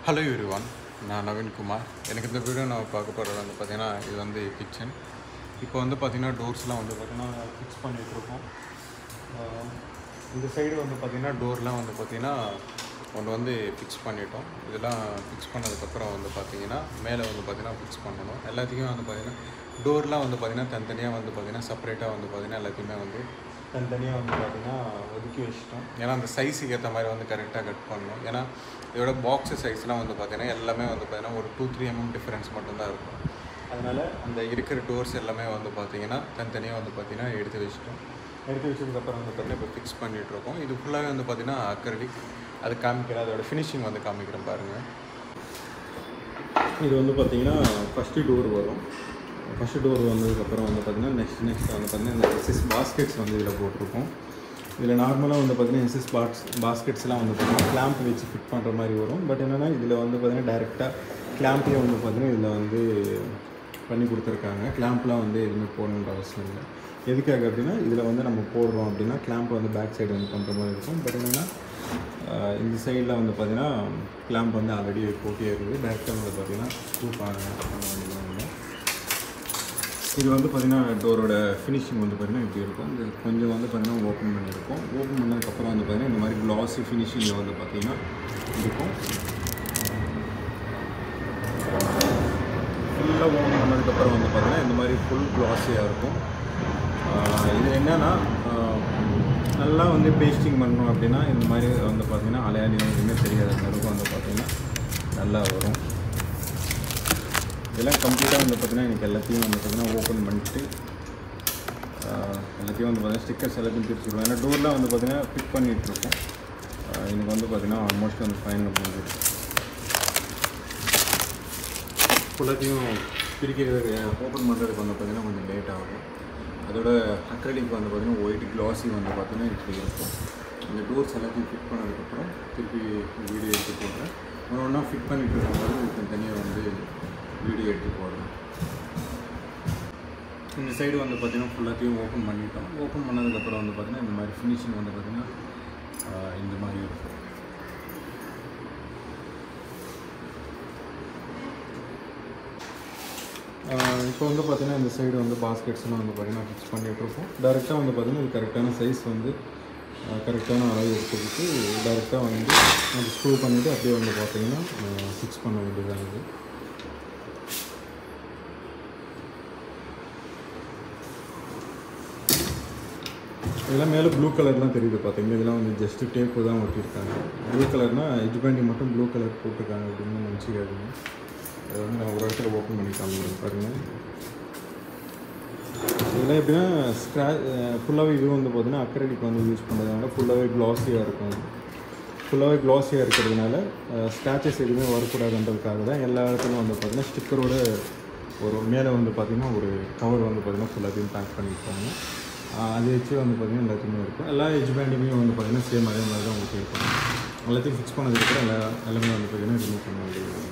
hello everyone நான் நவீன்குமார் எனக்கு இந்த வீடியோ நான் பார்க்க போகிறது வந்து பார்த்தீங்கன்னா இது வந்து கிச்சன் இப்போ வந்து பார்த்தீங்கன்னா டோர்ஸ்லாம் வந்து பார்த்தீங்கன்னா ஃபிக்ஸ் பண்ணிகிட்டு இருக்கோம் ஆஹ் இந்த சைடு வந்து பார்த்தீங்கன்னா டோர்லாம் வந்து பார்த்தீங்கன்னா ஒன்று வந்து ஃபிக்ஸ் பண்ணிட்டோம் இதெல்லாம் ஃபிக்ஸ் பண்ணதுக்கப்புறம் வந்து பார்த்தீங்கன்னா மேலே வந்து பார்த்தீங்கன்னா ஃபிக்ஸ் பண்ணணும் எல்லாத்தையும் வந்து பார்த்தீங்கன்னா டோர்லாம் வந்து பார்த்தீங்கன்னா தனித்தனியாக வந்து பார்த்தீங்கன்னா செப்பரேட்டாக வந்து பார்த்தீங்கன்னா எல்லாத்தையுமே வந்து தனித்தனியாக வந்து பார்த்தீங்கன்னா ஒதுக்கி வச்சிட்டோம் ஏன்னா அந்த சைஸுக்கு ஏற்ற மாதிரி வந்து கரெக்டாக கட் பண்ணணும் ஏன்னா இதோட பாக்ஸு சைஸ்லாம் வந்து பார்த்தீங்கன்னா எல்லாமே வந்து பார்த்தீங்கன்னா ஒரு டூ த்ரீ எம்எம் டிஃப்ரென்ஸ் மட்டும்தான் இருக்கும் அதனால் அந்த இருக்கிற டோர்ஸ் எல்லாமே வந்து பார்த்தீங்கன்னா தனித்தனியாக வந்து பார்த்தீங்கன்னா எடுத்து வச்சிட்டோம் எடுத்து வச்சதுக்கப்புறம் வந்து பார்த்தீங்கன்னா இப்போ ஃபிக்ஸ் பண்ணிகிட்டு இருக்கோம் இது ஃபுல்லாகவே வந்து பார்த்தீங்கன்னா அக்கரடிக் அது காமிக்கிறேன் அதோட ஃபினிஷிங் வந்து காமிக்கிறேன் பாருங்கள் இது வந்து பார்த்தீங்கன்னா ஃபஸ்ட்டு டோர் வரும் ஃபஸ்ட்டு டோர் வந்ததுக்கப்புறம் வந்து பார்த்தீங்கன்னா நெக்ஸ்ட் நெக்ஸ்ட் வந்து பார்த்தீங்கன்னா இந்த எஸ்எஸ் பாஸ்கெட்ஸ் வந்து இதில் போட்டிருக்கோம் இதில் நார்மலாக வந்து பார்த்தீங்கன்னா எஸ்எஸ் பாக்ஸ் பாஸ்கெட்ஸ்லாம் வந்து பார்த்தீங்கன்னா கிளாம்ப் வச்சு ஃபிட் பண்ணுற மாதிரி வரும் பட் என்னென்னா இதில் வந்து பார்த்தீங்கன்னா டேரெக்டாக கிளாம்பே வந்து பார்த்தீங்கன்னா இதில் வந்து பண்ணி கொடுத்துருக்காங்க கிளாம்ப்லாம் வந்து எதுவுமே போடணுன்ற அவசியம் இல்லை எதுக்காக அப்படின்னா இதில் வந்து நம்ம போடுறோம் அப்படின்னா கிளாம்ப் வந்து பேக் சைடு வந்து பண்ணுற மாதிரி இருக்கும் பட் என்னென்னா ஆஹ் இந்த சைடில் வந்து பார்த்தீங்கன்னா கிளாம்ப் வந்து ஆல்ரெடி போட்டே இருக்குது டேரெக்டாக வந்து பார்த்தீங்கன்னா ஸ்க்ரூ பண்ண பண்ண வேண்டியது இல்லை இது வந்து பார்த்தீங்கன்னா டோரோட ஃபினிஷிங் வந்து பார்த்தீங்கன்னா இப்படி இருக்கும் இது கொஞ்சம் வந்து பார்த்தீங்கன்னா ஓப்பன் பண்ணியிருக்கோம் ஓப்பன் பண்ணதுக்கப்புறம் வந்து பார்த்தீங்கன்னா இந்த மாதிரி க்ளாஸி ஃபினிஷிங்கில் வந்து பார்த்தீங்கன்னா இருக்கும் ஃபுல்லாக ஓப்பன் பண்ணதுக்கப்புறம் வந்து பார்த்தீங்கன்னா இந்த மாதிரி ஃபுல் க்ளாஸியாக இருக்கும் ஆஹ் இது என்னென்னா நல்லா வந்து பேஸ்டிங் பண்ணணும் அப்படின்னா இந்த மாதிரி வந்து பார்த்தீங்கன்னா அலையாளி எதுவுமே தெரியாத அளவுக்கு வந்து பார்த்தீங்கன்னா நல்லா வரும் இதெல்லாம் கம்ப்ளீட்டாக வந்து பார்த்தீங்கன்னா எனக்கு எல்லாத்தையும் வந்து பார்த்தீங்கன்னா ஓப்பன் பண்ணிட்டு ஆஹ் எல்லாத்தையும் வந்து பார்த்தீங்கன்னா ஸ்டிக்கர்ஸ் எல்லாத்தையும் பிரிச்சுருவோம் ஏன்னா டோர்லாம் வந்து பார்த்தீங்கன்னா ஃபிட் பண்ணிகிட்டு இருக்கோம் ஆஹ் எனக்கு வந்து பார்த்தீங்கன்னா ஆல்மோஸ்ட் வந்து ஃபைனல் முடிஞ்சிருக்கு ஃபுல்லாத்தையும் பிரிக்கிறது ஓப்பன் பண்ணுறதுக்கு வந்து பார்த்தீங்கன்னா கொஞ்சம் லேட் ஆகும் அதோட அக்ரலிக் வந்து பார்த்தீங்கன்னா ஒயிட் க்ளாஸி வந்து பார்த்தீங்கன்னா இப்படி இருக்கும் இந்த டோர்ஸ் எல்லாத்தையும் ஃபிட் பண்ணதுக்கப்புறம் திருப்பி வீடியோ எடுத்து போடுறேன் ஒன்று ஒன்றா ஃபிட் பண்ணிட்டு இருக்கும்போது இதுக்கு தனியாக வந்து வீடியோ எடுத்து போடுறேன் இந்த சைடு வந்து பார்த்தீங்கன்னா ஃபுல்லாத்தையும் ஓப்பன் பண்ணிட்டோம் ஓப்பன் பண்ணதுக்கப்புறம் வந்து பார்த்தீங்கன்னா இந்த மாதிரி ஃபினிஷிங் வந்து பார்த்தீங்கன்னா ஆஹ் இந்த மாதிரி இருக்கும் இப்போ வந்து பார்த்தீங்கன்னா இந்த சைடு வந்து பாஸ்கெட்ஸ்லாம் வந்து பார்த்தீங்கன்னா ஃபிக்ஸ் பண்ணிகிட்ருக்கோம் டேரெக்டாக வந்து பார்த்தீங்கன்னா இது கரெக்டான சைஸ் வந்து கரெக்டான அளவு எடுத்துக்கிட்டு டேரெக்டாக வந்து நம்ம ஸ்க்ரூ பண்ணிவிட்டு அப்படியே வந்து பார்த்தீங்கன்னா ஃபிக்ஸ் பண்ண வேண்டியதாக இது இதெல்லாம் மேலே ப்ளூ கலர்லாம் தெரியுது பார்த்தீங்கன்னா இதெல்லாம் வந்து ஜஸ்ட்டு டேப்பு தான் ஒட்டியிருக்காங்க ப்ளூ கலர்னால் எஜ் பேண்டி மட்டும் ப்ளூ கலர் போட்டிருக்காங்க அப்படின்னு நினச்சிக்காதீங்க அதை வந்து நான் ஒரு இடத்துல ஓப்பன் பண்ணி காமிக்கிறேன் பாருங்கள் இதெல்லாம் எப்படின்னா ஸ்க்ரா ஃபுல்லாகவே இது வந்து பார்த்தீங்கன்னா அக்ரடிக் வந்து யூஸ் பண்ணுறதுனால ஃபுல்லாகவே க்ளாஸியாக இருக்கும் ஃபுல்லாகவே க்ளாஸியாக இருக்கிறதுனால ஸ்க்ராச்சஸ் எதுவுமே வரக்கூடாதுன்றதுக்காக தான் எல்லா இடத்துலையும் வந்து பார்த்தீங்கன்னா ஸ்டிக்கரோட ஒரு மேலே வந்து பார்த்திங்கன்னா ஒரு கவர் வந்து பார்த்திங்கன்னா ஃபுல்லாத்தையும் பேக் பண்ணியிருப்பாங்க ஆஹ் அதை வச்சு வந்து பார்த்திங்கன்னா எல்லாத்தையுமே இருக்கும் எல்லா எஜ் பேண்டுமே வந்து பார்த்திங்கன்னா சேம் அதே மாதிரி தான் ஊற்றிருப்பாங்க எல்லாத்தையும் ஃபிக்ஸ் பண்ணதுக்கப்புறம் எல்லா எல்லாமே வந்து பார்த்திங்கன்னா ரிமூவ் பண்ண வேண்டியது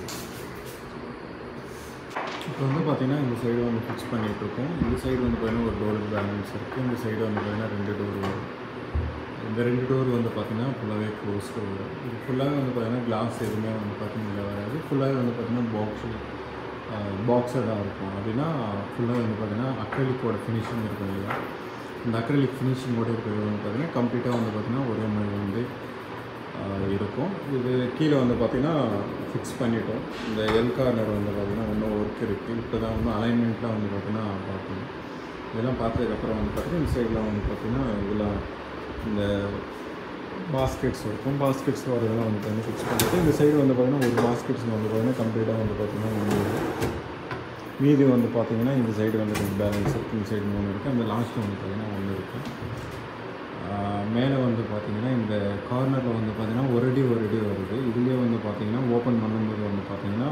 இப்போ வந்து பார்த்தீங்கன்னா இந்த சைடு வந்து ஃபிக்ஸ் பண்ணிகிட்டு இருக்கோம் இந்த சைடு வந்து பார்த்தீங்கன்னா ஒரு டோர் பேலன்ஸ் இருக்குது இந்த சைடு வந்து பார்த்தீங்கன்னா ரெண்டு டோர் வரும் இந்த ரெண்டு டோர் வந்து பார்த்தீங்கன்னா ஃபுல்லாகவே க்ளோஸ்டு வரும் இது ஃபுல்லாகவே வந்து பார்த்தீங்கன்னா கிளாஸ் எதுவுமே வந்து பார்த்தீங்கன்னா வராது ஃபுல்லாகவே வந்து பார்த்தீங்கன்னா பாக்ஸு பாக்ஸாக தான் இருக்கும் அப்படின்னா ஃபுல்லாக வந்து பார்த்தீங்கன்னா அக்ரலிக்கோட ஃபினிஷிங் இருக்கும் இல்லையா இந்த அக்ரலிக் ஃபினிஷிங்கோட இருக்கிறது வந்து பார்த்தீங்கன்னா கம்ப்ளீட்டாக வந்து பார்த்தீங்கன்னா ஒரே மாதிரி வந்து ஆஹ் இருக்கும் இது கீழே வந்து பார்த்திங்கன்னா ஃபிக்ஸ் பண்ணிட்டோம் இந்த எல் கார்னர் வந்து பார்த்திங்கன்னா இன்னும் ஒர்க் இருக்குது இப்போ தான் வந்து அலைன்மெண்ட்லாம் வந்து பார்த்திங்கன்னா பார்க்கணும் இதெல்லாம் பார்த்ததுக்கப்புறம் வந்து பார்த்திங்கன்னா இந்த சைடெலாம் வந்து பார்த்திங்கன்னா இதெல்லாம் இந்த பாஸ்கெட்ஸ் இருக்கும் பாஸ்கெட்ஸ் வரதெல்லாம் வந்து பார்த்திங்கன்னா ஃபிக்ஸ் பண்ணிட்டு இந்த சைடு வந்து பார்த்திங்கன்னா ஒரு பாஸ்கெட்ஸ் வந்து பார்த்திங்கன்னா கம்ப்ளீட்டாக வந்து பார்த்திங்கன்னா ஒன்று மீதி வந்து பார்த்திங்கன்னா இந்த சைடு வந்து ரெண்டு பேலன்ஸ் இருக்குது இந்த சைடு மூணு இருக்குது அந்த லாஸ்ட்டு வந்து பார்த்திங்கன்னா ஒன்று இருக்குது ஆஹ் மேலே வந்து பார்த்தீங்கன்னா இந்த கார்னரில் வந்து பார்த்தீங்கன்னா ஒரு அடி ஒரு அடி வருது இதுலேயே வந்து பார்த்தீங்கன்னா ஓப்பன் பண்ணும்போது வந்து பார்த்தீங்கன்னா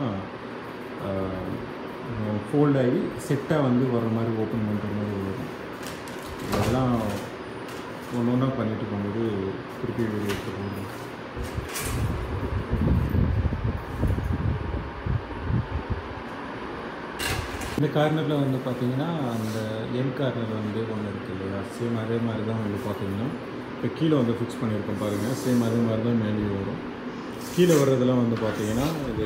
ஃபோல்ட் ஆகி செட்டாக வந்து வர மாதிரி ஓப்பன் பண்ணுற மாதிரி வரும் இதெல்லாம் ஒன்று ஒன்றா பண்ணிட்டு போகும்போது திருப்பி வீடியோ எடுத்துக்கோங்க இந்த கார்னரில் வந்து பார்த்தீங்கன்னா அந்த என் கார்னர் வந்து ஒன்று இருக்குது இல்லையா சேம் அதே மாதிரி தான் வந்து பார்த்தீங்கன்னா இப்போ கீழே வந்து ஃபிக்ஸ் பண்ணியிருக்கோம் பாருங்கள் சேம் அதே மாதிரி தான் மேலேயும் வரும் கீழே வர்றதெல்லாம் வந்து பார்த்தீங்கன்னா இது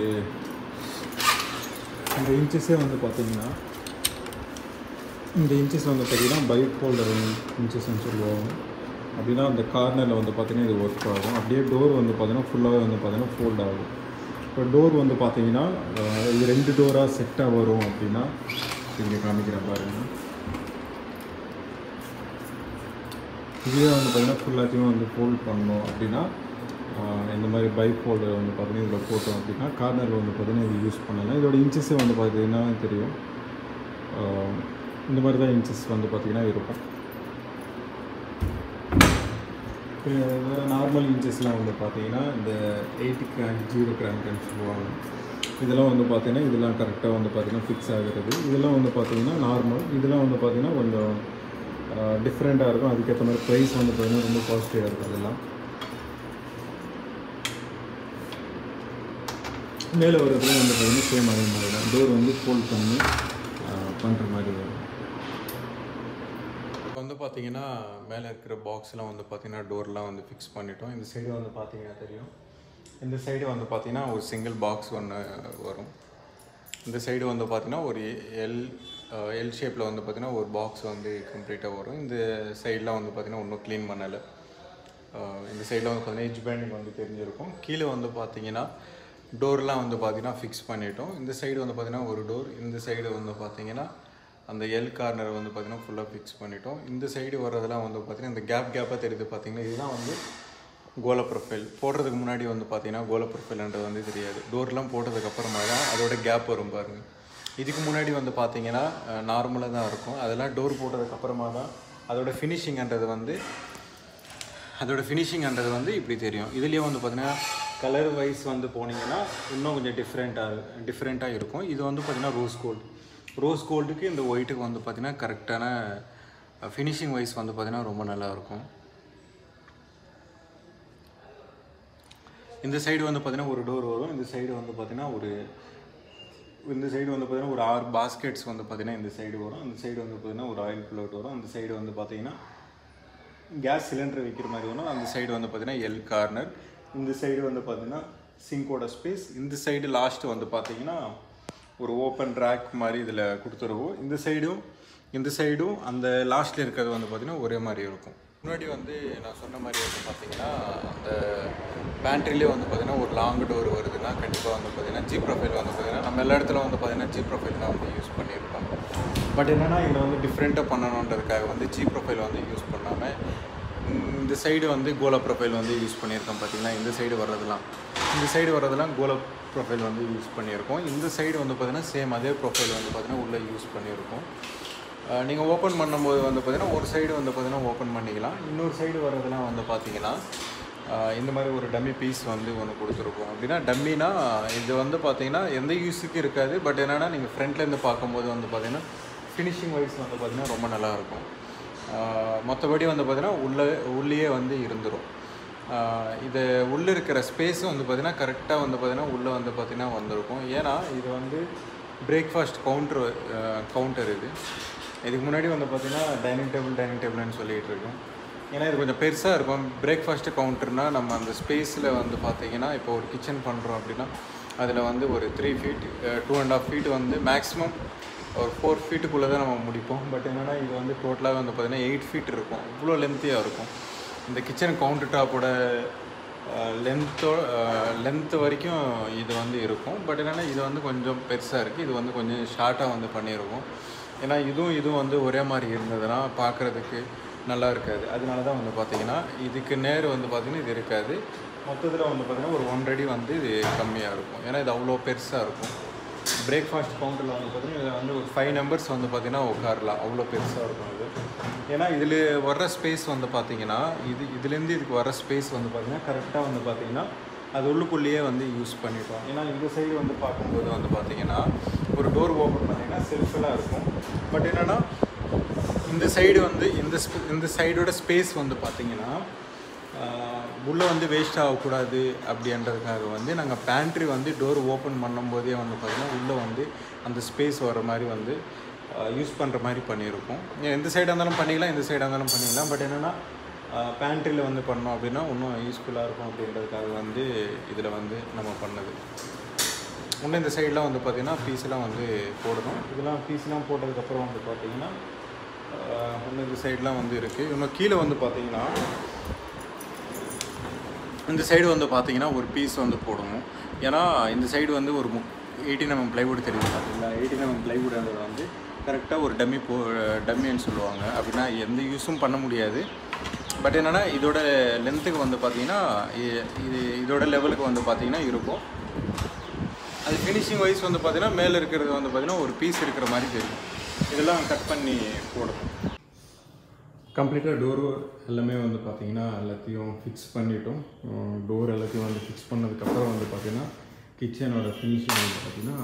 இந்த இன்ச்சஸே வந்து பார்த்தீங்கன்னா இந்த இன்ச்சஸ் வந்து பார்த்தீங்கன்னா பைக் ஹோல்டர் இன்ச்சஸ்ன்னு சொல்லுவாங்க அப்படின்னா அந்த கார்னரில் வந்து பார்த்தீங்கன்னா இது ஒர்க் ஆகும் அப்படியே டோர் வந்து பார்த்தீங்கன்னா ஃபுல்லாகவே வந்து பார்த்தீங்கன்னா ஃபோல்ட் ஆகும் இப்போ டோர் வந்து பார்த்தீங்கன்னா அஹ், இது ரெண்டு டோராக செட்டாக வரும் அப்படின்னா இங்கே காமிக்கிறேன் பாருங்கள் இதுவே வந்து பார்த்தீங்கன்னா ஃபுல்லாத்தையும் வந்து ஃபோல்ட் பண்ணணும் அப்படின்னா ஆஹ், இந்த மாதிரி பைக் ஹோல்டர் வந்து பார்த்தீங்கன்னா இதில் போட்டோம் அப்படின்னா கார்னரில் வந்து பார்த்தீங்கன்னா இது யூஸ் பண்ணலாம் இதோட இன்ச்சஸே வந்து பார்த்தீங்கன்னா தெரியும் ஆஹ், இந்த மாதிரி தான் இன்ச்சஸ் வந்து பார்த்தீங்கன்னா இருக்கும் நார்மல் இன்ச்சஸ்லாம் வந்து பார்த்தீங்கன்னா இந்த எயிட்டி கிராங்க் ஜீரோ கிராங்க்னு சொல்லுவாங்க இதெல்லாம் வந்து பார்த்தீங்கன்னா இதெல்லாம் கரெக்டாக வந்து பார்த்தீங்கன்னா ஃபிக்ஸ் ஆகிறது இதெல்லாம் வந்து பார்த்தீங்கன்னா நார்மல் இதெல்லாம் வந்து பார்த்தீங்கன்னா கொஞ்சம் டிஃப்ரெண்ட்டாக இருக்கும் அதுக்கேற்ற மாதிரி ப்ரைஸ் வந்து பார்த்தீங்கன்னா ரொம்ப பாசிட்டிவாக இருக்கும் அதெல்லாம் மேலே வரதுல வந்து பார்த்தீங்கன்னா சேம் அதே மாதிரி தான் டோர் வந்து ஃபோல்ட் பண்ணி பண்ணுற மாதிரி வரும் இப்போ வந்து பார்த்தீங்கன்னா மேலே இருக்கிற பாக்ஸ்லாம் வந்து பார்த்தீங்கன்னா டோர்லாம் வந்து ஃபிக்ஸ் பண்ணிட்டோம் இந்த சைடு வந்து பார்த்தீங்கன்னா தெரியும் இந்த சைடு வந்து பார்த்தீங்கன்னா ஒரு சிங்கிள் பாக்ஸ் ஒன்று வரும் இந்த சைடு வந்து பார்த்தீங்கன்னா ஒரு எல் எல் ஷேப்பில் வந்து பார்த்தீங்கன்னா ஒரு பாக்ஸ் வந்து கம்ப்ளீட்டாக வரும் இந்த சைடெலாம் வந்து பார்த்தீங்கன்னா இன்னும் க்ளீன் பண்ணலை அஹ் இந்த சைடில் வந்து பார்த்தீங்கன்னா எஜ் பேண்டிங் வந்து தெரிஞ்சிருக்கும் கீழே வந்து பார்த்தீங்கன்னா டோர்லாம் வந்து பார்த்தீங்கன்னா ஃபிக்ஸ் பண்ணிட்டோம் இந்த சைடு வந்து பார்த்தீங்கன்னா ஒரு டோர் இந்த சைடு வந்து பார்த்தீங்கன்னா அந்த எல் கார்னர் வந்து பார்த்தீங்கன்னா ஃபுல்லாக ஃபிக்ஸ் பண்ணிட்டோம் இந்த சைடு வர்றதெல்லாம் வந்து பார்த்தீங்கன்னா இந்த கேப் கேப்பாக தெரியுது பார்த்தீங்கன்னா இதுதான் வந்து கோல ப்ரொஃபைல் போடுறதுக்கு முன்னாடி வந்து பார்த்தீங்கன்னா கோல ப்ரொஃபைல்ன்றது வந்து தெரியாது டோர்லாம் போட்டதுக்கு அப்புறமா தான் அதோட கேப் வரும் பாருங்க இதுக்கு முன்னாடி வந்து பார்த்தீங்கன்னா நார்மலாக தான் இருக்கும் அதெல்லாம் டோர் போட்டதுக்கு அப்புறமா தான் அதோட ஃபினிஷிங்ன்றது வந்து அதோட ஃபினிஷிங்ன்றது வந்து இப்படி தெரியும் இதுலேயே வந்து பார்த்தீங்கன்னா கலர் வைஸ் வந்து போனீங்கன்னா இன்னும் கொஞ்சம் டிஃப்ரெண்ட்டாக டிஃப்ரெண்ட்டாக இருக்கும் இது வந்து பார்த்தீங்கன்னா ரோஸ் கோல்டு ரோஸ் கோல்டுக்கு இந்த ஒயிட்டுக்கு வந்து பார்த்தீங்கன்னா கரெக்டான ஃபினிஷிங் வைஸ் வந்து பார்த்தீங்கன்னா ரொம்ப நல்லா இருக்கும் இந்த சைடு வந்து பார்த்தீங்கன்னா ஒரு டோர் வரும் இந்த சைடு வந்து பார்த்தீங்கன்னா ஒரு இந்த சைடு வந்து பார்த்தீங்கன்னா ஒரு ஆறு பாஸ்கெட்ஸ் வந்து பார்த்தீங்கன்னா இந்த சைடு வரும் இந்த சைடு வந்து பார்த்தீங்கன்னா ஒரு ஆயில் ஃப்ளோட் வரும் அந்த சைடு வந்து பார்த்தீங்கன்னா கேஸ் சிலிண்டர் வைக்கிற மாதிரி வரும் அந்த சைடு வந்து பார்த்தீங்கன்னா எல் கார்னர் இந்த சைடு வந்து பார்த்தீங்கன்னா சிங்கோட ஸ்பேஸ் இந்த சைடு லாஸ்ட் வந்து பார்த்தீங்கன்னா ஒரு ஓப்பன் ரேக் மாதிரி இதில் கொடுத்துருவோம் இந்த சைடும் இந்த சைடும் அந்த லாஸ்ட்டில் இருக்கிறது வந்து பார்த்தீங்கன்னா ஒரே மாதிரி இருக்கும் முன்னாடி வந்து நான் சொன்ன மாதிரி வந்து பார்த்தீங்கன்னா அந்த பேண்ட்ரிலே வந்து பார்த்தீங்கன்னா ஒரு லாங் டோர் வருதுன்னா கண்டிப்பாக வந்து பார்த்தீங்கன்னா ஜி ப்ரொஃபைல் வந்து பார்த்தீங்கன்னா நம்ம எல்லா இடத்துல வந்து பார்த்தீங்கன்னா ஜி ப்ரொஃபைல் தான் வந்து யூஸ் பண்ணியிருப்போம் பட் என்னென்னா இதில் வந்து டிஃப்ரெண்ட்டாக பண்ணணுன்றதுக்காக வந்து ஜி ப்ரொஃபைல் வந்து யூஸ் பண்ணாமல் இந்த சைடு வந்து கோலா ப்ரொஃபைல் வந்து யூஸ் பண்ணியிருக்கோம் பார்த்தீங்கன்னா இந்த சைடு வர்றதெல்லாம் இந்த சைடு வர்றதெல்லாம் கோலா ப்ரொஃபைல் வந்து யூஸ் பண்ணியிருக்கோம் இந்த சைடு வந்து பார்த்தீங்கன்னா சேம் அதே ப்ரொஃபைல் வந்து பார்த்தீங்கன்னா உள்ளே யூஸ் பண்ணியிருக்கோம் நீங்கள் ஓப்பன் பண்ணும்போது வந்து பார்த்தீங்கன்னா ஒரு சைடு வந்து பார்த்தீங்கன்னா ஓப்பன் பண்ணிக்கலாம் இன்னொரு சைடு வர்றதெல்லாம் வந்து பார்த்தீங்கன்னா ஆஹ் இந்த மாதிரி ஒரு டம்மி பீஸ் வந்து ஒன்று கொடுத்துருக்கோம் அப்படின்னா டம்மினா இது வந்து பார்த்தீங்கன்னா எந்த யூஸுக்கும் இருக்காது பட் என்னென்னா நீங்கள் ஃப்ரண்ட்லேருந்து பார்க்கும்போது வந்து பார்த்தீங்கன்னா ஃபினிஷிங் வைஸ் வந்து பார்த்தீங்கன்னா ரொம்ப நல்லாயிருக்கும் மற்றபடி வந்து பார்த்தீங்கன்னா உள்ளே உள்ளேயே வந்து இருந்துரும் ஆஹ் இது உள்ளே இருக்கிற ஸ்பேஸும் வந்து பார்த்தீங்கன்னா கரெக்டாக வந்து பார்த்தீங்கன்னா உள்ளே வந்து பார்த்தீங்கன்னா வந்திருக்கும் ஏன்னா இது வந்து பிரேக்ஃபாஸ்ட் கவுண்டர் கவுண்டர் இது இதுக்கு முன்னாடி வந்து பார்த்தீங்கன்னா டைனிங் டேபிள் டைனிங் டேபிள்னு சொல்லிகிட்டு இருக்கோம் ஏன்னா இது கொஞ்சம் பெருசாக இருக்கும் பிரேக்ஃபாஸ்ட்டு கவுண்டர்னால் நம்ம அந்த ஸ்பேஸில் வந்து பார்த்தீங்கன்னா இப்போ ஒரு கிச்சன் பண்ணுறோம் அப்படின்னா அதில் வந்து ஒரு three feet two and half feet வந்து மேக்ஸிமம் ஒரு ஃபோர் ஃபீட்டுக்குள்ளே தான் நம்ம முடிப்போம் பட் என்னென்னா இது வந்து டோட்டலாக வந்து பார்த்தீங்கன்னா எயிட் ஃபீட் இருக்கும் இவ்வளோ லென்த்தியாக இருக்கும் இந்த கிச்சன் கவுண்டர் டாப்போட லென்த்தோ லென்த்து வரைக்கும் இது வந்து இருக்கும் பட் என்னென்னா இது வந்து கொஞ்சம் பெருசாக இருக்குது இது வந்து கொஞ்சம் ஷார்ட்டாக வந்து பண்ணியிருக்கும் ஏன்னா இதுவும் இதுவும் வந்து ஒரே மாதிரி இருந்ததுன்னா பார்க்குறதுக்கு நல்லா இருக்காது அதனால தான் வந்து பார்த்தீங்கன்னா இதுக்கு நேர் வந்து பார்த்தீங்கன்னா இது இருக்காது மொத்தத்தில் வந்து பார்த்தீங்கன்னா ஒரு ஒன்றரை அடி வந்து இது கம்மியாக இருக்கும் ஏன்னா இது அவ்வளோ பெருசாக இருக்கும் பிரேக்ஃபாஸ்ட் கவுண்டரில் வந்து பார்த்தீங்கன்னா இதில் வந்து ஒரு ஃபைவ் நம்பர்ஸ் வந்து பார்த்தீங்கன்னா உட்காரலாம் அவ்வளோ பெருசாக இருக்கும் இது ஏன்னா இதில் வர்ற ஸ்பேஸ் வந்து பார்த்தீங்கன்னா இது இதுலேருந்து இதுக்கு வர ஸ்பேஸ் வந்து பார்த்தீங்கன்னா கரெக்டாக வந்து பார்த்தீங்கன்னா அது உள்ளுக்குள்ளேயே வந்து யூஸ் பண்ணிட்டோம் ஏன்னா இந்த சைடு வந்து பார்க்கும்போது வந்து பார்த்தீங்கன்னா ஒரு டோர் ஓப்பன் பண்ணிங்கன்னா செல்ஃபெல்லாம் இருக்கும் பட் என்னென்னா இந்த சைடு வந்து இந்த sp- இந்த சைடோட ஸ்பேஸ் வந்து பார்த்தீங்கன்னா உள்ளே வந்து வேஸ்ட் ஆகக்கூடாது அப்படின்றதுக்காக வந்து நாங்கள் பேண்ட்ரி வந்து டோர் ஓப்பன் பண்ணும்போதே வந்து பார்த்திங்கன்னா உள்ளே வந்து அந்த ஸ்பேஸ் வர மாதிரி வந்து யூஸ் பண்ணுற மாதிரி பண்ணியிருக்கோம் எந்த சைடாக இருந்தாலும் பண்ணிக்கலாம் எந்த சைடாக இருந்தாலும் பண்ணிக்கலாம் பட் என்னென்னா பேண்ட்ரியில் வந்து பண்ணோம் அப்படின்னா இன்னும் யூஸ்ஃபுல்லாக இருக்கும் அப்படின்றதுக்காக வந்து இதில் வந்து நம்ம பண்ணது இன்னும் இந்த சைடெலாம் வந்து பார்த்திங்கன்னா பீஸ்லாம் வந்து போடணும் இதெல்லாம் பீஸ்லாம் போட்டதுக்கப்புறம் வந்து பார்த்திங்கன்னா இன்னும் இந்த சைடெலாம் வந்து இருக்குது இன்னும் கீழே வந்து பார்த்திங்கன்னா இந்த சைடு வந்து பார்த்தீங்கன்னா ஒரு பீஸ் வந்து போடணும் ஏன்னா இந்த சைடு வந்து ஒரு மு எயிட்டீன் எம்எம் பிளைவுட் தெரியுது பார்த்தீங்களா எயிட்டீன் எம்எம் பிளைவுட்ன்றது வந்து கரெக்டாக ஒரு டம்மி போ டம்மின்னு சொல்லுவாங்க அப்படின்னா எந்த யூஸும் பண்ண முடியாது பட் என்னென்னா இதோட லென்த்துக்கு வந்து பார்த்தீங்கன்னா இ- இது இதோட லெவலுக்கு வந்து பார்த்தீங்கன்னா இருக்கும் அது ஃபினிஷிங் வைஸ் வந்து பார்த்தீங்கன்னா மேலே இருக்கிறது வந்து பார்த்தீங்கன்னா ஒரு பீஸ் இருக்கிற மாதிரி தெரியும் இதெல்லாம் கட் பண்ணி போடணும் கம்ப்ளீட்டாக டோர் எல்லாமே வந்து பார்த்தீங்கன்னா எல்லாத்தையும் ஃபிக்ஸ் பண்ணிட்டோம் டோர் எல்லாத்தையும் வந்து ஃபிக்ஸ் பண்ணதுக்கப்புறம் வந்து பார்த்தீங்கன்னா கிச்சனோட ஃபினிஷிங் வந்து பார்த்தீங்கன்னா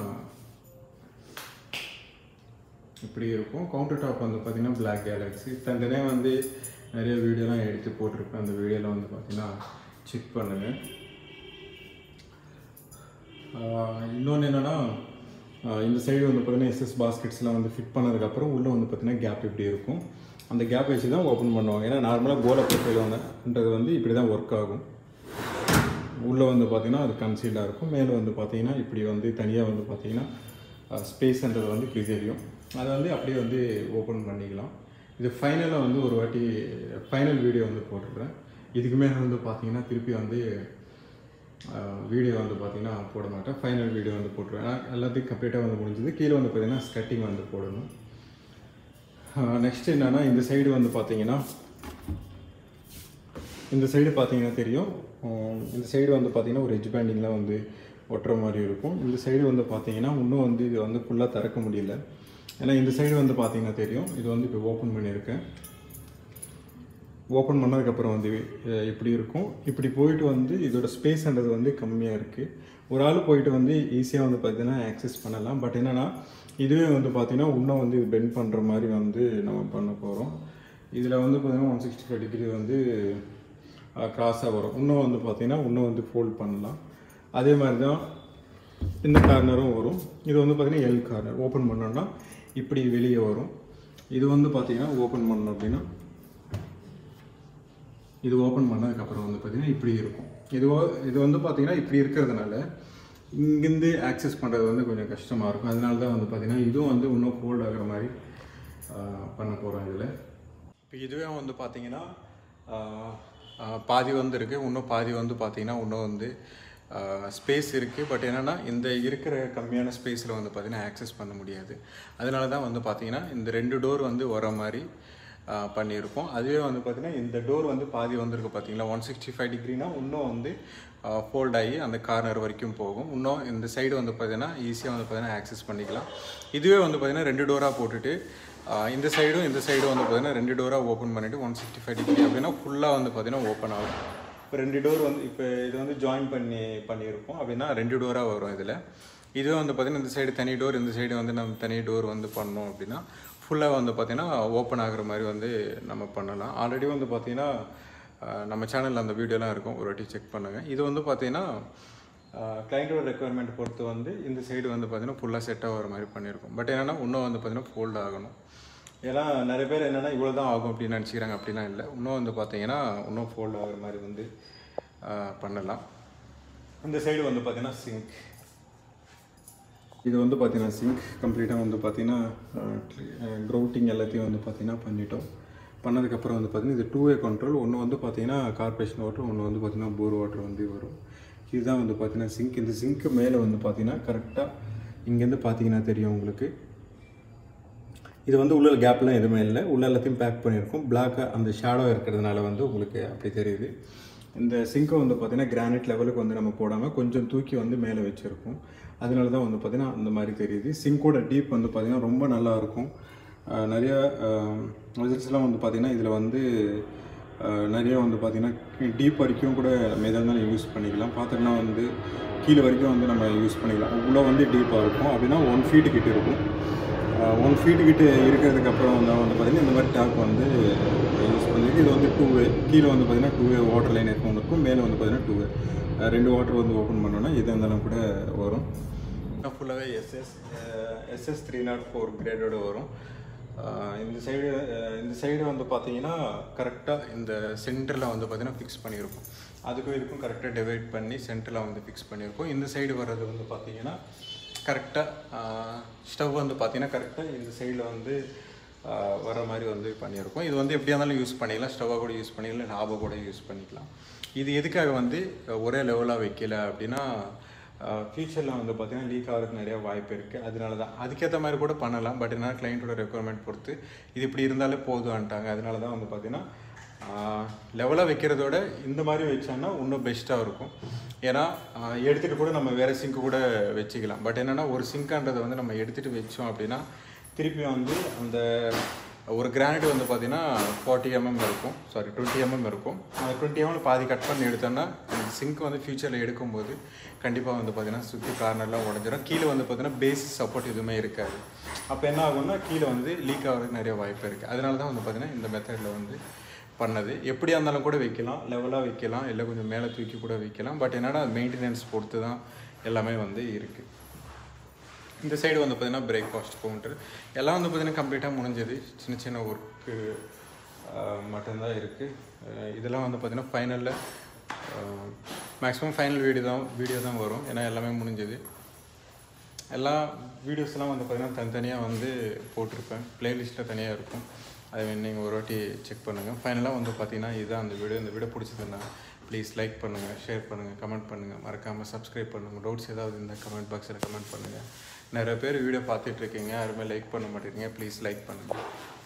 இப்படி இருக்கும் கவுண்டர் டாப் வந்து பார்த்தீங்கன்னா பிளாக் கேலக்ஸி தண்டனே வந்து நிறைய வீடியோலாம் எடுத்து போட்டிருப்பேன் அந்த வீடியோவில் வந்து பார்த்தீங்கன்னா செக் பண்ணுங்கள் இன்னொன்று என்னென்னா இந்த சைடு வந்து பார்த்தீங்கன்னா எஸ்எஸ் பாஸ்கெட்ஸ்லாம் வந்து ஃபிட் பண்ணதுக்கப்புறம் உள்ளே வந்து பார்த்தீங்கன்னா கேப் இப்படி இருக்கும் அந்த கேப் வச்சு தான் ஓப்பன் பண்ணுவாங்க ஏன்னா நார்மலாக கோல ப்ரொஃபைல் வந்துன்றது வந்து இப்படி தான் ஒர்க் ஆகும் உள்ளே வந்து பார்த்தீங்கன்னா அது கன்சீல்டாக இருக்கும் மேலே வந்து பார்த்தீங்கன்னா இப்படி வந்து தனியாக வந்து பார்த்தீங்கன்னா ஸ்பேஸ்ன்றது வந்து இப்படி தெரியும் அதை வந்து அப்படியே வந்து ஓப்பன் பண்ணிக்கலாம் இது ஃபைனலாக வந்து ஒரு வாட்டி ஃபைனல் வீடியோ வந்து போட்டுடுறேன் இதுக்கு மேலே வந்து பார்த்தீங்கன்னா திருப்பி வந்து வீடியோ வந்து பார்த்தீங்கன்னா போட மாட்டேன் ஃபைனல் வீடியோ வந்து போட்டுருவேன் ஏன்னா எல்லாத்தையும் கம்ப்ளீட்டாக வந்து முடிஞ்சது கீழே வந்து பார்த்தீங்கன்னா ஸ்கட்டிங் வந்து போடணும் நெக்ஸ்ட் என்னன்னா இந்த சைடு வந்து பார்த்தீங்கன்னா இந்த சைடு பார்த்தீங்கன்னா தெரியும் உம், இந்த சைடு வந்து பார்த்தீங்கன்னா ஒரு எஜ் பேண்டிங்லாம் வந்து ஒட்டுற மாதிரி இருக்கும் இந்த சைடு வந்து பார்த்தீங்கன்னா இன்னும் வந்து இது வந்து ஃபுல்லாக திறக்க முடியல ஏன்னா இந்த சைடு வந்து பார்த்தீங்கன்னா தெரியும் இது வந்து இப்போ ஓப்பன் பண்ணியிருக்கேன் ஓப்பன் பண்ணதுக்கப்புறம் வந்து அஹ், இப்படி இருக்கும் இப்படி போயிட்டு வந்து இதோட ஸ்பேஸ்ன்றது வந்து கம்மியாக இருக்குது ஒரு ஆள் போயிட்டு வந்து ஈஸியாக வந்து பார்த்தீங்கன்னா ஆக்சஸ் பண்ணலாம் பட் என்னென்னா இதுவே வந்து பார்த்தீங்கன்னா இன்னும் வந்து பெண்ட் பண்ணுற மாதிரி வந்து நம்ம பண்ண போகிறோம் இதில் வந்து பார்த்தீங்கன்னா ஒன் சிக்ஸ்டி ஃபைவ் டிகிரி வந்து கிராஸாக வரும் இன்னும் வந்து பார்த்தீங்கன்னா இன்னும் வந்து ஃபோல்ட் பண்ணலாம் அதே மாதிரி தான் இந்த கார்னரும் வரும் இது வந்து பார்த்தீங்கன்னா எல் கார்னர் ஓப்பன் பண்ணோம்னா இப்படி வெளியே வரும் இது வந்து பார்த்தீங்கன்னா ஓப்பன் பண்ணோம் அப்படின்னா இது ஓப்பன் பண்ணதுக்கப்புறம் வந்து பார்த்தீங்கன்னா இப்படி இருக்கும் இது வ- இது வந்து பார்த்தீங்கன்னா இப்படி இருக்கிறதுனால இங்கேருந்து ஆக்சஸ் பண்ணுறது வந்து கொஞ்சம் கஷ்டமாக இருக்கும் அதனால தான் வந்து பார்த்தீங்கன்னா இதுவும் வந்து இன்னும் ஃபோல்ட் ஆகிற மாதிரி ஆஹ், பண்ண போகிறோம் இதில் இப்போ இதுவே வந்து பார்த்தீங்கன்னா ஆஹ், ஆஹ், பாதி வந்து இருக்குது இன்னும் பாதி வந்து பார்த்தீங்கன்னா இன்னும் வந்து ஸ்பேஸ் இருக்குது பட் என்னென்னா இந்த இருக்கிற கம்மியான ஸ்பேஸில் வந்து பார்த்தீங்கன்னா ஆக்சஸ் பண்ண முடியாது அதனால தான் வந்து பார்த்தீங்கன்னா இந்த ரெண்டு டோர் வந்து வர மாதிரி ஆஹ் பண்ணியிருக்கோம் அதுவே வந்து பார்த்தீங்கன்னா இந்த டோர் வந்து பாதி வந்திருக்கு பார்த்தீங்களா ஒன் சிக்ஸ்டி ஃபைவ் டிகிரினா இன்னும் வந்து ஃபோல்ட் ஆகி அந்த கார்னர் வரைக்கும் போகும் இன்னும் இந்த சைடு வந்து பார்த்தீங்கன்னா ஈஸியாக வந்து பார்த்தீங்கன்னா ஆக்சஸ் பண்ணிக்கலாம் இதுவே வந்து பார்த்தீங்கன்னா ரெண்டு டோராக போட்டுட்டு ஆஹ் இந்த சைடும் இந்த சைடும் வந்து பார்த்தீங்கன்னா ரெண்டு டோராக ஓப்பன் பண்ணிவிட்டு ஒன் சிக்ஸ்டி ஃபைவ் டிகிரி அப்படின்னா ஃபுல்லாக வந்து பார்த்தீங்கன்னா ஓப்பன் ஆகும் இப்போ ரெண்டு டோர் வந்து இப்போ இது வந்து ஜாயின் பண்ணி பண்ணியிருக்கோம் அப்படின்னா ரெண்டு டோராக வரும் இதில் இதுவே வந்து பார்த்தீங்கன்னா இந்த சைடு தனி டோர் இந்த சைடு வந்து நம்ம தனி டோர் வந்து பண்ணோம் அப்படின்னா ஃபுல்லாக வந்து பார்த்தீங்கன்னா ஓப்பன் ஆகுற மாதிரி வந்து நம்ம பண்ணலாம் ஆல்ரெடி வந்து பார்த்தீங்கன்னா அஹ், நம்ம சேனலில் அந்த வீடியோலாம் இருக்கும் ஒரு வாட்டி செக் பண்ணுங்கள் இது வந்து பார்த்தீங்கன்னா கிளைண்டோட ரெக்குவயர்மெண்ட் பொறுத்து வந்து இந்த சைடு வந்து பார்த்தீங்கன்னா ஃபுல்லாக செட் ஆகிற மாதிரி பண்ணியிருக்கோம் பட் என்னென்னா இன்னும் வந்து பார்த்தீங்கன்னா ஃபோல்ட் ஆகணும் ஏன்னா நிறைய பேர் என்னென்னா இவ்வளோ தான் ஆகும் அப்படின்னு நினச்சிக்கிறாங்க அப்படிலாம் இல்லை இன்னும் வந்து பார்த்தீங்கன்னா இன்னும் ஃபோல்ட் ஆகுற மாதிரி வந்து அஹ், பண்ணலாம் இந்த சைடு வந்து பார்த்தீங்கன்னா சிங்க் இது வந்து பார்த்தீங்கன்னா சிங்க் கம்ப்ளீட்டாக வந்து பார்த்தீங்கன்னா க்ரௌட்டிங் எல்லாத்தையும் வந்து பார்த்தீங்கன்னா பண்ணிட்டோம் பண்ணதுக்கப்புறம் வந்து பார்த்தீங்கன்னா இது டூ வே கண்ட்ரோல் ஒன்று வந்து பார்த்தீங்கன்னா கார்பரேஷன் வாட்டர் ஒன்று வந்து பார்த்தீங்கன்னா போர் வாட்டர் வந்து வரும் இதுதான் வந்து பார்த்தீங்கன்னா சிங்க் இந்த சிங்க்கு மேலே வந்து பார்த்தீங்கன்னா கரெக்டாக இங்கேருந்து பார்த்தீங்கன்னா தெரியும் உங்களுக்கு இது வந்து உள்ள கேப்லாம் எதுவுமே இல்லை உள்ள எல்லாத்தையும் பேக் பண்ணியிருக்கோம் பிளாக்காக அந்த ஷேடோ இருக்கிறதுனால வந்து உங்களுக்கு அப்படி தெரியுது இந்த சிங்கை வந்து பார்த்தீங்கன்னா கிரானைட் லெவலுக்கு வந்து நம்ம போடாமல் கொஞ்சம் தூக்கி வந்து மேலே வச்சுருக்கோம் அதனால தான் வந்து பார்த்தீங்கன்னா அந்த மாதிரி தெரியுது சிங்கோட டீப் வந்து பார்த்தீங்கன்னா ரொம்ப நல்லா இருக்கும் அஹ் நிறைய ரிசல்ட்ஸ்லாம் வந்து பார்த்தீங்கன்னா இதில் வந்து அஹ் நிறைய வந்து பார்த்தீங்கன்னா டீப் வரைக்கும் கூட நம்ம எதாக இருந்தாலும் யூஸ் பண்ணிக்கலாம் பார்த்தோம்னா வந்து கீழே வரைக்கும் வந்து நம்ம யூஸ் பண்ணிக்கலாம் உள்ளே வந்து டீப்பாக இருக்கும் அப்படின்னா ஒன் ஃபீட்டு கிட்ட இருக்கும் ஒன் ஃபீட்டு கிட்ட இருக்கிறதுக்கு அப்புறம் வந்து வந்து பார்த்தீங்கன்னா இந்த மாதிரி டேப் வந்து யூஸ் பண்ணிருக்கு இது வந்து டூ வே கீழே வந்து பார்த்தீங்கன்னா டூ வே வாட்டர் லைன் இருக்கும் ஒன்று இருக்கும் மேலே வந்து பார்த்தீங்கன்னா டூ வே ரெண்டு வாட்டர் வந்து ஓப்பன் பண்ணோன்னா எதாக இருந்தாலும் கூட வரும் ஃபுல்லாகவே SS SS three naught four கிரேடோட வரும் ஆஹ் இந்த சைடு இந்த சைடு வந்து பார்த்தீங்கன்னா கரெக்டாக இந்த சென்டரில் வந்து பார்த்தீங்கன்னா ஃபிக்ஸ் பண்ணியிருக்கோம் அதுக்கும் இதுக்கும் கரெக்டாக டிவைட் பண்ணி சென்டரில் வந்து ஃபிக்ஸ் பண்ணியிருக்கோம் இந்த சைடு வர்றது வந்து பார்த்தீங்கன்னா கரெக்டாக ஸ்டவ் வந்து பார்த்தீங்கன்னா கரெக்டாக இந்த சைடில் வந்து ஆஹ் வர மாதிரி வந்து பண்ணியிருக்கோம் இது வந்து எப்படியா இருந்தாலும் யூஸ் பண்ணிக்கலாம் ஸ்டவ்வை கூட யூஸ் பண்ணிக்கலாம் லாபை கூட யூஸ் பண்ணிக்கலாம் இது எதுக்காக வந்து ஒரே லெவலாக வைக்கல அப்படின்னா ஃபியூச்சரில் வந்து பார்த்தீங்கன்னா லீக் ஆகிறதுக்கு நிறைய வாய்ப்பு இருக்குது அதனால தான் அதுக்கேற்ற மாதிரி கூட பண்ணலாம் பட் என்ன கிளைண்ட்டோட ரெக்குவயர்மெண்ட் பொறுத்து இது இப்படி இருந்தாலே போதும்ன்ட்டாங்க அதனால தான் வந்து பார்த்தீங்கன்னா லெவலாக வைக்கிறதோட இந்த மாதிரி வச்சோன்னா இன்னும் பெஸ்ட்டாக இருக்கும் ஏன்னா ஆஹ் எடுத்துகிட்டு கூட நம்ம வேறு சிங்க்கு கூட வச்சுக்கலாம் பட் என்னென்னா ஒரு சிங்கான்றதை வந்து நம்ம எடுத்துகிட்டு வச்சோம் அப்படின்னா திருப்பி வந்து அந்த ஒரு கிரானைட் வந்து பார்த்தீங்கன்னா ஃபார்ட்டி எம்எம் இருக்கும் சாரி டுவெண்ட்டி எம்எம் இருக்கும் அந்த டுவெண்ட்டி எம்எம் பாதி கட் பண்ணி எடுத்தோன்னா அந்த சிங்க் வந்து ஃபியூச்சரில் எடுக்கும்போது கண்டிப்பாக வந்து பார்த்தீங்கன்னா சுற்றி கார்னர்லாம் உடஞ்சிரும் கீழே வந்து பார்த்தீங்கன்னா பேசிக் சப்போர்ட் எதுவுமே இருக்காது அப்போ என்ன ஆகும்னா கீழே வந்து லீக் ஆகிறதுக்கு நிறைய வாய்ப்பு இருக்குது அதனால தான் வந்து பார்த்தீங்கன்னா இந்த மெத்தடில் வந்து பண்ணது எப்படியா இருந்தாலும் கூட வைக்கலாம் லெவலாக வைக்கலாம் இல்லை கொஞ்சம் மேலே தூக்கி கூட வைக்கலாம் பட் என்னன்னா மெயின்டெனன்ஸ் பொறுத்து தான் எல்லாமே வந்து இருக்குது இந்த சைடு வந்து பார்த்தீங்கன்னா பிரேக்ஃபாஸ்ட் கவுண்டர் எல்லாம் வந்து பார்த்தீங்கன்னா கம்ப்ளீட்டாக முடிஞ்சது சின்ன சின்ன ஒர்க்கு மட்டும்தான் இருக்குது இதெல்லாம் வந்து பார்த்தீங்கன்னா ஃபைனலில் மேக்ஸிமம் ஃபைனல் வீடியோ தான் வீடியோ தான் வரும் ஏன்னா எல்லாமே முடிஞ்சது எல்லா வீடியோஸ்லாம் வந்து பார்த்தீங்கன்னா தனித்தனியாக வந்து போட்டிருப்பேன் ப்ளேலிஸ்ட்டில் தனியாக இருக்கும் அதை நீங்கள் ஒரு வாட்டி செக் பண்ணுங்கள் ஃபைனலாக வந்து பார்த்தீங்கன்னா இதுதான் அந்த வீடியோ இந்த வீடியோ பிடிச்சதுன்னா ப்ளீஸ் லைக் பண்ணுங்கள் ஷேர் பண்ணுங்கள் கமெண்ட் பண்ணுங்கள் மறக்காமல் சப்ஸ்கிரைப் பண்ணுங்கள் டவுட்ஸ் ஏதாவது இருந்தால் கமெண்ட் பாக்ஸில் கமெண்ட் பண்ணுங்கள் நிறைய பேர் வீடியோ பார்த்துட்ருக்கீங்க யாருமே லைக் பண்ண மாட்டேங்கிறீங்க ப்ளீஸ் லைக் பண்ணுங்கள்